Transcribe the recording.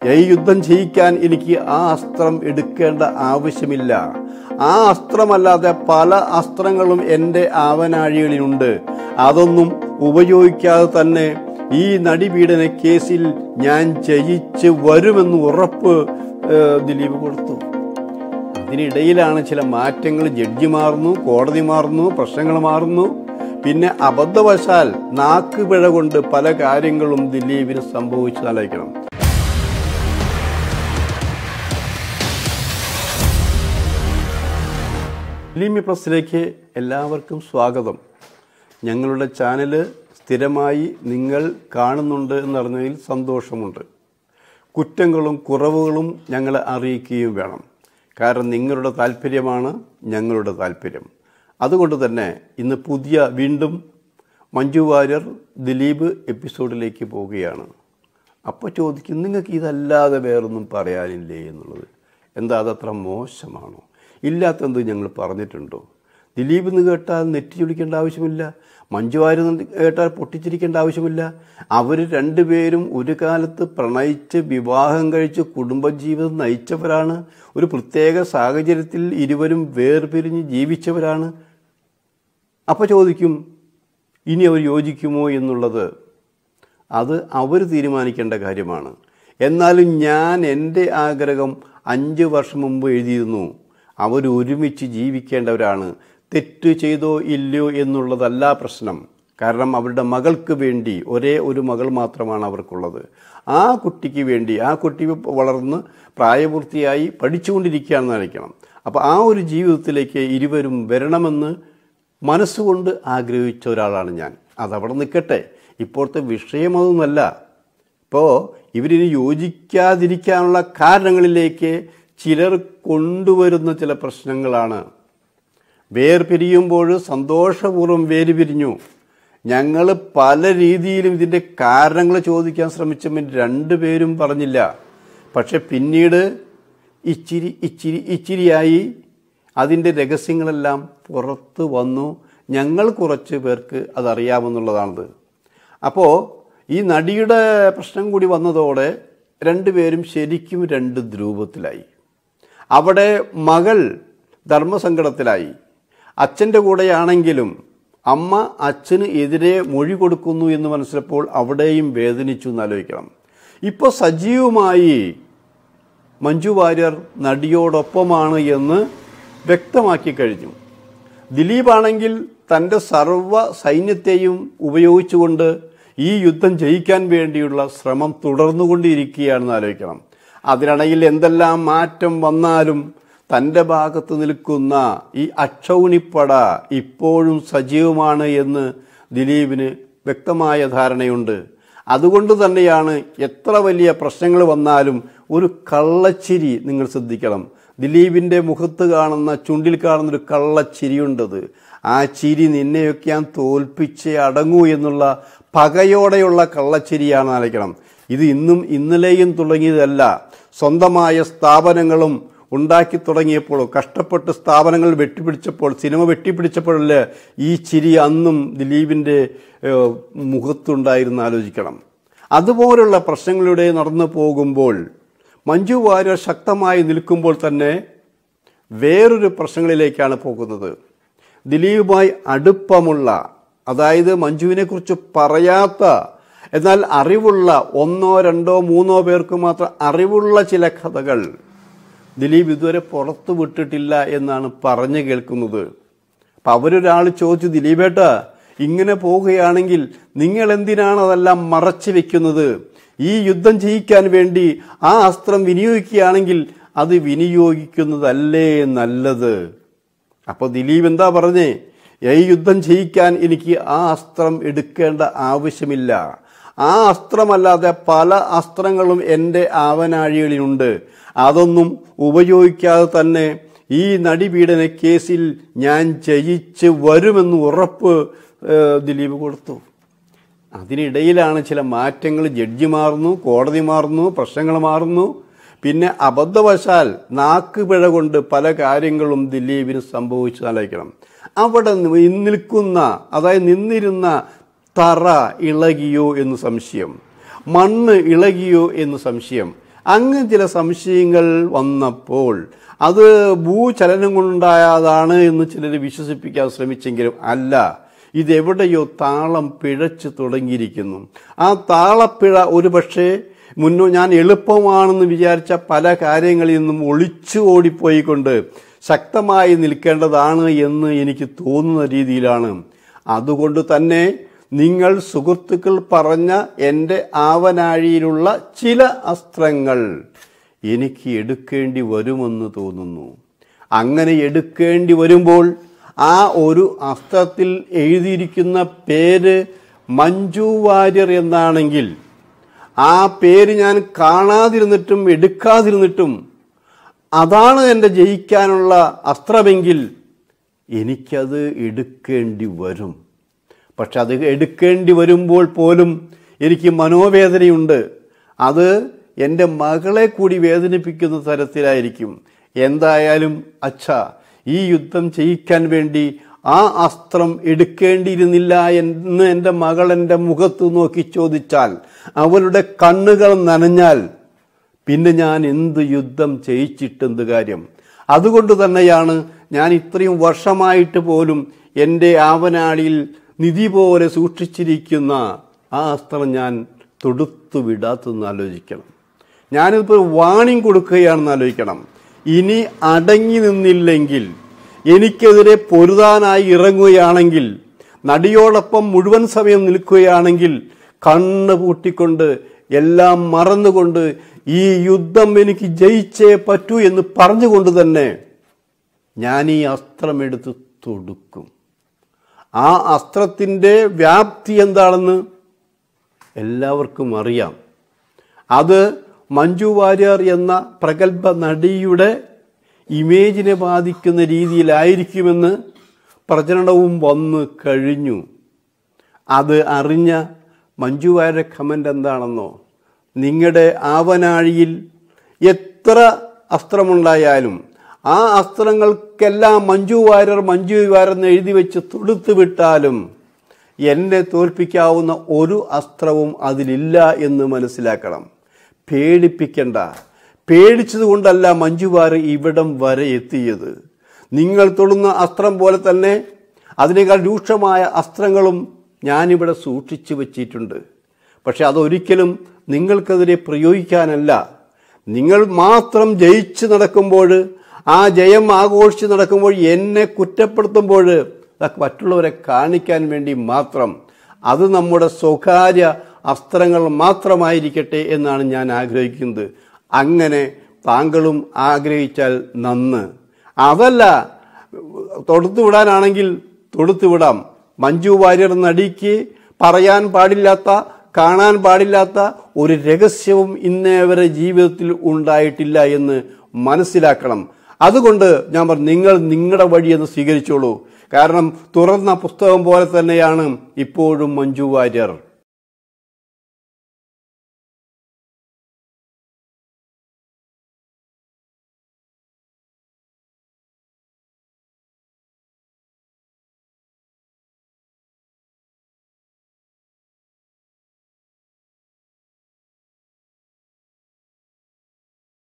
ഈ യുദ്ധം ജയിക്കാൻ എനിക്ക് ആ അസ്ത്രം എടുക്കേണ്ട ആവശ്യമില്ല ആ അസ്ത്രമല്ലാതെ പല അസ്ത്രങ്ങളും എൻ്റെ ആവനാഴികളിലുണ്ട് അതൊന്നും ഉപയോഗിക്കാതെ തന്നെ ഈ നടിപീഡന കേസിൽ ഞാൻ ജയിച്ച് വരുമെന്ന് ഉറപ്പ് ഏഹ്, ദിലീപ് കൊടുത്തു അതിനിടയിലാണ് ചില മാറ്റങ്ങൾ ജഡ്ജി മാറുന്നു കോടതി മാറുന്നു പ്രശ്നങ്ങൾ മാറുന്നു പിന്നെ അബദ്ധവശാൽ നാക്കുപിഴ കൊണ്ട് പല കാര്യങ്ങളും ദിലീപിന് സംഭവിച്ചതാലോചിക്കണം ഫിലിമി പ്ലസിലേക്ക് എല്ലാവർക്കും സ്വാഗതം ഞങ്ങളുടെ ചാനൽ സ്ഥിരമായി നിങ്ങൾ കാണുന്നുണ്ട് എന്നറിഞ്ഞതിൽ സന്തോഷമുണ്ട് കുറ്റങ്ങളും കുറവുകളും ഞങ്ങളെ അറിയിക്കുകയും വേണം കാരണം നിങ്ങളുടെ താല്പര്യമാണ് ഞങ്ങളുടെ താല്പര്യം അതുകൊണ്ട് തന്നെ ഇന്ന് പുതിയ വീണ്ടും മഞ്ജു വാര്യർ ദിലീപ് എപ്പിസോഡിലേക്ക് പോവുകയാണ് അപ്പോൾ ചോദിക്കും നിങ്ങൾക്ക് ഇതല്ലാതെ വേറൊന്നും പറയാനില്ലേ എന്നുള്ളത് എന്താ അതത്ര മോശമാണോ ഇല്ലാത്തെന്ത് ഞങ്ങൾ പറഞ്ഞിട്ടുണ്ടോ ദിലീപ് എന്ന് കേട്ടാൽ നെറ്റി ചുളിക്കേണ്ട ആവശ്യമില്ല മഞ്ജു വാര്യർ എന്ന് കേട്ടാൽ പൊട്ടിച്ചിരിക്കേണ്ട ആവശ്യമില്ല അവർ രണ്ടുപേരും ഒരു കാലത്ത് പ്രണയിച്ച് വിവാഹം കഴിച്ച് കുടുംബജീവിതം നയിച്ചവരാണ് ഒരു പ്രത്യേക സാഹചര്യത്തിൽ ഇരുവരും വേർപിരിഞ്ഞ് ജീവിച്ചവരാണ് അപ്പോൾ ചോദിക്കും ഇനി അവർ യോജിക്കുമോ എന്നുള്ളത് അത് അവർ തീരുമാനിക്കേണ്ട കാര്യമാണ് എന്നാലും ഞാൻ എൻ്റെ ആഗ്രഹം അഞ്ച് വർഷം മുമ്പ് എഴുതിയിരുന്നു അവർ ഒരുമിച്ച് ജീവിക്കേണ്ടവരാണ് തെറ്റ് ചെയ്തോ ഇല്ലയോ എന്നുള്ളതല്ല പ്രശ്നം കാരണം അവരുടെ മകൾക്ക് വേണ്ടി ഒരേ ഒരു മകൾ മാത്രമാണ് അവർക്കുള്ളത് ആ കുട്ടിക്ക് വേണ്ടി ആ കുട്ടി വളർന്ന് പ്രായപൂർത്തിയായി പഠിച്ചുകൊണ്ടിരിക്കുകയാണെന്ന് നടിക്കണം അപ്പോൾ ആ ഒരു ജീവിതത്തിലേക്ക് ഇരുവരും വരണമെന്ന് മനസ്സുകൊണ്ട് ആഗ്രഹിച്ച ഒരാളാണ് ഞാൻ അതവിടെ നിൽക്കട്ടെ ഇപ്പോഴത്തെ വിഷയം അതൊന്നുമല്ല ഇപ്പോൾ ഇവരിനി യോജിക്കാതിരിക്കാനുള്ള കാരണങ്ങളിലേക്ക് ചിലർ കൊണ്ടുവരുന്ന ചില പ്രശ്നങ്ങളാണ് വേർപിരിയുമ്പോൾ സന്തോഷപൂർവ്വം വേർപിരിഞ്ഞു ഞങ്ങൾ പല രീതിയിലും ഇതിൻ്റെ കാരണങ്ങൾ ചോദിക്കാൻ ശ്രമിച്ചപ്പോൾ രണ്ടുപേരും പറഞ്ഞില്ല പക്ഷെ പിന്നീട് ഇച്ചിരി ഇച്ചിരി ഇച്ചിരിയായി അതിൻ്റെ രഹസ്യങ്ങളെല്ലാം പുറത്ത് വന്നു ഞങ്ങൾ കുറച്ച് പേർക്ക് അതറിയാമെന്നുള്ളതാണത് അപ്പോൾ ഈ നടിയുടെ പ്രശ്നം കൂടി വന്നതോടെ രണ്ടുപേരും ശരിക്കും രണ്ട് ധ്രുവത്തിലായി അവിടെ മകൾ ധർമ്മസങ്കടത്തിലായി അച്ഛൻ്റെ കൂടെയാണെങ്കിലും അമ്മ അച്ഛന് എതിരെ മൊഴി കൊടുക്കുന്നു എന്ന് മനസ്സിലപ്പോൾ അവിടെയും വേദനിച്ചു എന്നാലോചിക്കണം ഇപ്പോൾ സജീവമായി മഞ്ജു വാര്യർ നടിയോടൊപ്പമാണ് എന്ന് വ്യക്തമാക്കി കഴിഞ്ഞു ദിലീപാണെങ്കിൽ തൻ്റെ സർവ്വ സൈന്യത്തെയും ഉപയോഗിച്ചുകൊണ്ട് ഈ യുദ്ധം ജയിക്കാൻ വേണ്ടിയുള്ള ശ്രമം തുടർന്നുകൊണ്ടിരിക്കുകയാണെന്ന് ആലോചിക്കണം അതിനിടയിൽ എന്തെല്ലാം മാറ്റം വന്നാലും തൻ്റെ ഭാഗത്ത് നിൽക്കുന്ന ഈ അക്ഷൗണിപ്പട ഇപ്പോഴും സജീവമാണ് എന്ന് ദിലീപിന് വ്യക്തമായ ധാരണയുണ്ട് അതുകൊണ്ട് തന്നെയാണ് എത്ര വലിയ പ്രശ്നങ്ങൾ വന്നാലും ഒരു കള്ളച്ചിരി നിങ്ങൾ ശ്രദ്ധിക്കണം ദിലീപിൻ്റെ മുഖത്ത് കാണുന്ന ചുണ്ടിൽ കാണുന്ന ഒരു കള്ളച്ചിരിയുണ്ടത് ആ ചിരി നിന്നെയൊക്കെ ഞാൻ തോൽപ്പിച്ചേ അടങ്ങൂ എന്നുള്ള പകയോടെയുള്ള കള്ളച്ചിരിയാണ് ആലോചിക്കണം ഇത് ഇന്നും ഇന്നലെയും തുടങ്ങിയതല്ല സ്വന്തമായ സ്ഥാപനങ്ങളും ഉണ്ടാക്കി തുടങ്ങിയപ്പോൾ കഷ്ടപ്പെട്ട് സ്ഥാപനങ്ങൾ വെട്ടിപ്പിടിച്ചപ്പോൾ സിനിമ വെട്ടിപ്പിടിച്ചപ്പോഴല്ലേ ഈ ചിരി അന്നും ദിലീപിൻ്റെ ഏഹ്, മുഖത്തുണ്ടായിരുന്ന് ആലോചിക്കണം അതുപോലുള്ള പ്രശ്നങ്ങളിലൂടെ നടന്നു പോകുമ്പോൾ മഞ്ജു വാര്യർ ശക്തമായി നിൽക്കുമ്പോൾ തന്നെ വേറൊരു പ്രശ്നങ്ങളിലേക്കാണ് പോകുന്നത് ദിലീപുമായി അടുപ്പമുള്ള അതായത് മഞ്ജുവിനെക്കുറിച്ച് പറയാത്ത എന്നാൽ അറിവുള്ള ഒന്നോ രണ്ടോ മൂന്നോ പേർക്ക് മാത്രം അറിവുള്ള ചില കഥകൾ ദിലീപ് ഇതുവരെ പുറത്തു വിട്ടിട്ടില്ല എന്നാണ് പറഞ്ഞു കേൾക്കുന്നത് അപ്പം അവരൊരാൾ ചോദിച്ചു ദിലീപേട്ട ഇങ്ങനെ പോവുകയാണെങ്കിൽ നിങ്ങൾ എന്തിനാണ് അതെല്ലാം മറച്ചു വെക്കുന്നത് ഈ യുദ്ധം ജയിക്കാൻ വേണ്ടി ആ അസ്ത്രം വിനിയോഗിക്കുകയാണെങ്കിൽ അത് വിനിയോഗിക്കുന്നതല്ലേ നല്ലത് അപ്പോൾ ദിലീപ് എന്താ പറഞ്ഞേ ഈ യുദ്ധം ജയിക്കാൻ എനിക്ക് ആ അസ്ത്രം എടുക്കേണ്ട ആവശ്യമില്ല ആ അസ്ത്രമല്ലാതെ പല അസ്ത്രങ്ങളും എൻ്റെ ആവനാഴികളിലുണ്ട് അതൊന്നും ഉപയോഗിക്കാതെ തന്നെ ഈ നടിപീഡന കേസിൽ ഞാൻ ജയിച്ച് വരുമെന്ന് ഉറപ്പ് ഏഹ്, ദിലീപ് കൊടുത്തു അതിനിടയിലാണ് ചില മാറ്റങ്ങൾ ജഡ്ജി മാറുന്നു കോടതി മാറുന്നു പ്രശ്നങ്ങൾ മാറുന്നു പിന്നെ അബദ്ധവശാൽ നാക്കുപിഴ കൊണ്ട് പല കാര്യങ്ങളും ദിലീപിന് സംഭവിച്ചതാലോചിക്കണം അവിടെ നി- നിൽക്കുന്ന അതായത് നിന്നിരുന്ന തറ ഇളകിയോ എന്ന് സംശയം മണ്ണ് ഇളകിയോ എന്ന് സംശയം അങ്ങനെ ചില സംശയങ്ങൾ വന്നപ്പോൾ അത് ഭൂചലനം കൊണ്ടുണ്ടായതാണ് എന്ന് ചിലർ വിശ്വസിപ്പിക്കാൻ ശ്രമിച്ചെങ്കിലും അല്ല ഇതെവിടെയോ താളം പിഴച്ചു തുടങ്ങിയിരിക്കുന്നു ആ താളപ്പിഴ ഒരുപക്ഷെ മുന്നോ ഞാൻ എളുപ്പമാണെന്ന് വിചാരിച്ച പല കാര്യങ്ങളിൽ നിന്നും ഒളിച്ചു ഓടിപ്പോയിക്കൊണ്ട് ശക്തമായി നിൽക്കേണ്ടതാണ് എന്ന് എനിക്ക് തോന്നുന്ന രീതിയിലാണ് അതുകൊണ്ട് തന്നെ നിങ്ങൾ സുഹൃത്തുക്കൾ പറഞ്ഞ എൻ്റെ ആവനാഴിയിലുള്ള ചില അസ്ത്രങ്ങൾ എനിക്ക് എടുക്കേണ്ടി വരുമെന്ന് തോന്നുന്നു അങ്ങനെ എടുക്കേണ്ടി വരുമ്പോൾ ആ ഒരു അസ്ത്രത്തിൽ എഴുതിയിരിക്കുന്ന പേര് മഞ്ജു വാര്യർ എന്നാണെങ്കിൽ ആ പേര് ഞാൻ കാണാതിരുന്നിട്ടും എടുക്കാതിരുന്നിട്ടും അതാണ് എൻ്റെ ജയിക്കാനുള്ള അസ്ത്രമെങ്കിൽ എനിക്കത് എടുക്കേണ്ടി വരും പക്ഷെ അത് എടുക്കേണ്ടി വരുമ്പോൾ പോലും എനിക്ക് മനോവേദനയുണ്ട് അത് എൻ്റെ മകളെ കൂടി വേദനിപ്പിക്കുന്ന തരത്തിലായിരിക്കും എന്തായാലും അച്ഛ ഈ യുദ്ധം ചെയ്യിക്കാൻ വേണ്ടി ആ അസ്ത്രം എടുക്കേണ്ടിയിരുന്നില്ല എന്ന് എൻ്റെ മകൾ എൻ്റെ മുഖത്ത് നോക്കി ചോദിച്ചാൽ അവളുടെ കണ്ണുകൾ നനഞ്ഞാൽ പിന്നെ ഞാൻ എന്ത് യുദ്ധം ചെയ്യിച്ചിട്ടെന്ത് കാര്യം അതുകൊണ്ട് തന്നെയാണ് ഞാൻ ഇത്രയും വർഷമായിട്ട് പോലും എൻ്റെ ആവനാടിയിൽ നിധി പോലെ സൂക്ഷിച്ചിരിക്കുന്ന ആ അസ്ത്രം ഞാൻ തൊടുത്തു വിടാത്തെന്ന് ആലോചിക്കണം ഞാനിപ്പോൾ വാണിംഗ് കൊടുക്കുകയാണെന്ന് ആലോചിക്കണം ഇനി അടങ്ങി നിന്നില്ലെങ്കിൽ എനിക്കെതിരെ പൊരുതാനായി ഇറങ്ങുകയാണെങ്കിൽ നടിയോടൊപ്പം മുഴുവൻ സമയം നിൽക്കുകയാണെങ്കിൽ കണ്ണ് പൂട്ടിക്കൊണ്ട് എല്ലാം മറന്നുകൊണ്ട് ഈ യുദ്ധം എനിക്ക് ജയിച്ചേ പറ്റൂ എന്ന് പറഞ്ഞുകൊണ്ട് തന്നെ ഞാൻ ഈ അസ്ത്രമെടുത്ത് തൊടുക്കും ആ അസ്ത്രത്തിൻ്റെ വ്യാപ്തി എന്താണെന്ന് എല്ലാവർക്കും അറിയാം അത് മഞ്ജു വാര്യർ എന്ന പ്രഗത്ഭ നടിയുടെ ഇമേജിനെ ബാധിക്കുന്ന രീതിയിലായിരിക്കുമെന്ന് പ്രചരണവും വന്നു കഴിഞ്ഞു അത് അറിഞ്ഞ മഞ്ജു വാര്യരുടെ കമൻ്റ് എന്താണെന്നോ നിങ്ങളുടെ ആവനാഴിയിൽ എത്ര അസ്ത്രമുണ്ടായാലും ആ അസ്ത്രങ്ങൾക്കെല്ലാം മഞ്ജു വാര്യർ മഞ്ജു വാര്യർ എന്ന് എഴുതി വെച്ച് തൊടുത്തു വിട്ടാലും എന്നെ തോൽപ്പിക്കാവുന്ന ഒരു അസ്ത്രവും അതിലില്ല എന്ന് മനസ്സിലാക്കണം പേടിപ്പിക്കണ്ട പേടിച്ചതുകൊണ്ടല്ല മഞ്ജു വാര്യർ ഇവിടം വരെ എത്തിയത് നിങ്ങൾ തൊടുന്ന അസ്ത്രം പോലെ തന്നെ അതിനേക്കാൾ രൂക്ഷമായ അസ്ത്രങ്ങളും ഞാനിവിടെ സൂക്ഷിച്ചു വച്ചിട്ടുണ്ട് പക്ഷെ അതൊരിക്കലും നിങ്ങൾക്കെതിരെ പ്രയോഗിക്കാനല്ല നിങ്ങൾ മാത്രം ജയിച്ച് നടക്കുമ്പോൾ ആ ജയം ആഘോഷിച്ച് നടക്കുമ്പോൾ എന്നെ കുറ്റപ്പെടുത്തുമ്പോൾ അതൊക്കെ മറ്റുള്ളവരെ കാണിക്കാൻ വേണ്ടി മാത്രം അത് നമ്മുടെ സ്വകാര്യ അസ്ത്രങ്ങൾ മാത്രമായിരിക്കട്ടെ എന്നാണ് ഞാൻ ആഗ്രഹിക്കുന്നത് അങ്ങനെ താങ്കളും ആഗ്രഹിച്ചാൽ നന്ന് അതല്ല തൊടുത്തു വിടാനാണെങ്കിൽ തൊടുത്തു വിടാം മഞ്ജു വാര്യർ നടിക്ക് പറയാൻ പാടില്ലാത്ത കാണാൻ പാടില്ലാത്ത ഒരു രഹസ്യവും ഇന്നേ വരെ ജീവിതത്തിൽ ഉണ്ടായിട്ടില്ല എന്ന് മനസ്സിലാക്കണം അതുകൊണ്ട് ഞാൻ പറഞ്ഞു നിങ്ങൾ നിങ്ങളുടെ വഴിയെന്ന് സ്വീകരിച്ചോളൂ കാരണം തുറന്ന പുസ്തകം പോലെ തന്നെയാണ് ഇപ്പോഴും മഞ്ജു വാര്യർ